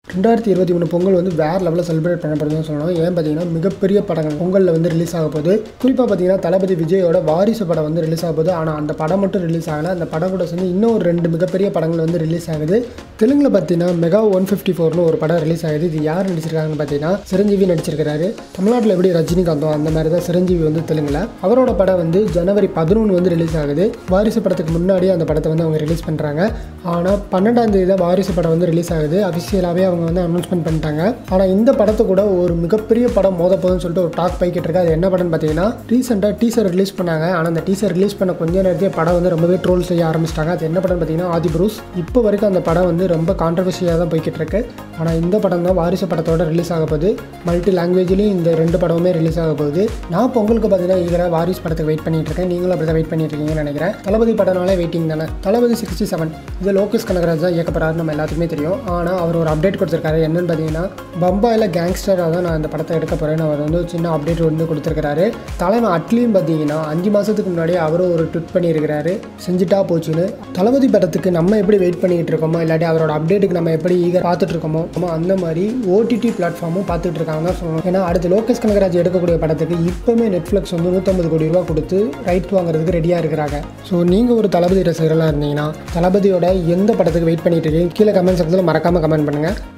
ரெண்டாயிரத்தி இருபத்தி மூணு பொங்கல் வந்து வேறு லெவலில் செலிப்ரேட் பண்ணப்படுதுன்னு சொல்லணும் ஏன் பார்த்தீங்கன்னா மிகப்பெரிய படங்கள் பொங்கலில் வந்து ரிலீஸ் ஆக போகுது குறிப்பாக பார்த்தீங்கன்னா தளபதி விஜயோட வாரிசு படம் வந்து ரிலீஸ் ஆக போகுது ஆனால் அந்த படம் மட்டும் ரிலீஸ் ஆகலை அந்த படம் கூட சேர்ந்து இன்னும் ஒரு ரெண்டு மிகப்பெரிய படங்கள் வந்து ரிலீஸ் ஆகுது தெலுங்கில் பார்த்தீங்கன்னா மெகா ஒன் ஃபிஃப்டி ஃபோர்னு ஒரு படம் ரிலீஸ் ஆகுது இது யார் நடிச்சிருக்காங்கன்னு பார்த்தீங்கன்னா சிரஞ்சீவி நடிச்சிருக்காரு தமிழ்நாட்டில் எப்படி ரஜினிகாந்தோ அந்த மாதிரி தான் சிரஞ்சீவி வந்து தெலுங்கில் அவரோட படம் வந்து ஜனவரி பதினொன்று வந்து ரிலீஸ் ஆகுது வாரிசு படத்துக்கு முன்னாடி அந்த படத்தை வந்து அவங்க ரிலீஸ் பண்ணுறாங்க ஆனால் பன்னெண்டாம் தேதி தான் வாரிசு படம் வந்து ரிலீஸ் ஆகுது அஃபிஷியலாகவே அவங்க வந்து அனௌன்ஸ்மெண்ட் பண்ணிட்டாங்க ஆனால் இந்த படத்தை கூட ஒரு மிகப்பெரிய படம் மோத போகுதுன்னு சொல்லிட்டு ஒரு டாக் போய்கிட்டு இருக்கு அது என்ன படம்னு பார்த்தீங்கன்னா ரீசெண்டாக டீசர் ரிலீஸ் பண்ணாங்க ஆனால் அந்த டீசர் ரிலீஸ் பண்ண கொஞ்ச நேரத்தையே படம் வந்து ரொம்பவே ட்ரோல் செய்ய ஆரம்பிச்சிட்டாங்க அது என்ன படம் பார்த்தீங்கன்னா ஆதி ப்ரூஸ் இப்போ வரைக்கும் அந்த படம் வந்து ரொம்ப கான்ட்ரவர்சியாக தான் போய்கிட்டு இருக்கு ஆனால் இந்த படம் தான் வாரிசு படத்தோட ரிலீஸ் ஆக போகுது மல்டி லாங்குவேஜ்லேயும் இந்த ரெண்டு படமுமே ரிலீஸ் ஆக போகுது நான் பொங்கலுக்கு பார்த்தீங்கன்னா ஈகராக வாரிசு படத்துக்கு வெயிட் பண்ணிட்டு இருக்கேன் நீங்களும் அப்படி தான் வெயிட் பண்ணிட்டு இருக்கீங்கன்னு நினைக்கிறேன் தளபதி படம்னாலே வெயிட்டிங் தானே தளபதி சிக்ஸ்டி செவன் இது லோகேஷ் கனகராஜ் தான் இயக்கப்படுறாரு நம்ம எல்லாத்துக்குமே தெரியும் ஆனால் அவர் ஒரு அப்டேட் கொடுத்துருக்காரு என்னன்னு பார்த்தீங்கன்னா பம்பாயில் கேங்ஸ்டராக தான் நான் இந்த படத்தை எடுக்க போகிறேன்னு அவர் வந்து ஒரு சின்ன அப்டேட் வந்து கொடுத்துருக்காரு தலைமை அட்லியும் பார்த்தீங்கன்னா அஞ்சு மாதத்துக்கு முன்னாடி அவரும் ஒரு ட்விட் பண்ணியிருக்கிறாரு செஞ்சுட்டா போச்சுன்னு தளபதி படத்துக்கு நம்ம எப்படி வெயிட் பண்ணிக்கிட்டு இருக்கோமோ இல்லாட்டி அவரோட அப்டேட்டுக்கு நம்ம எப்படி ஈகர் பார்த்துட்டு இருக்கோமோ ஆமா, அந்த மாதிரி ஓடிடி பிளாட்ஃபார்மும் பார்த்துட்டு இருக்காங்க தான் சொல்லணும் ஏன்னா அடுத்து லோகேஷ் கனகராஜ் எடுக்கக்கூடிய படத்துக்கு இப்போவுமே நெட்ஃப்ளிக்ஸ் வந்து நூற்றம்பது கோடி ரூபா கொடுத்து ரைட் வாங்குறதுக்கு ரெடியாக இருக்கிறாங்க ஸோ நீங்கள் ஒரு தளபதி ரசிகர்களாக இருந்தீங்கன்னா தளபதியோட எந்த படத்துக்கு வெயிட் பண்ணிட்டு இருக்கீங்க கீழே கமெண்ட் செக்ஷனில் மறக்காமல் கமெண்ட் பண்ணுங்கள்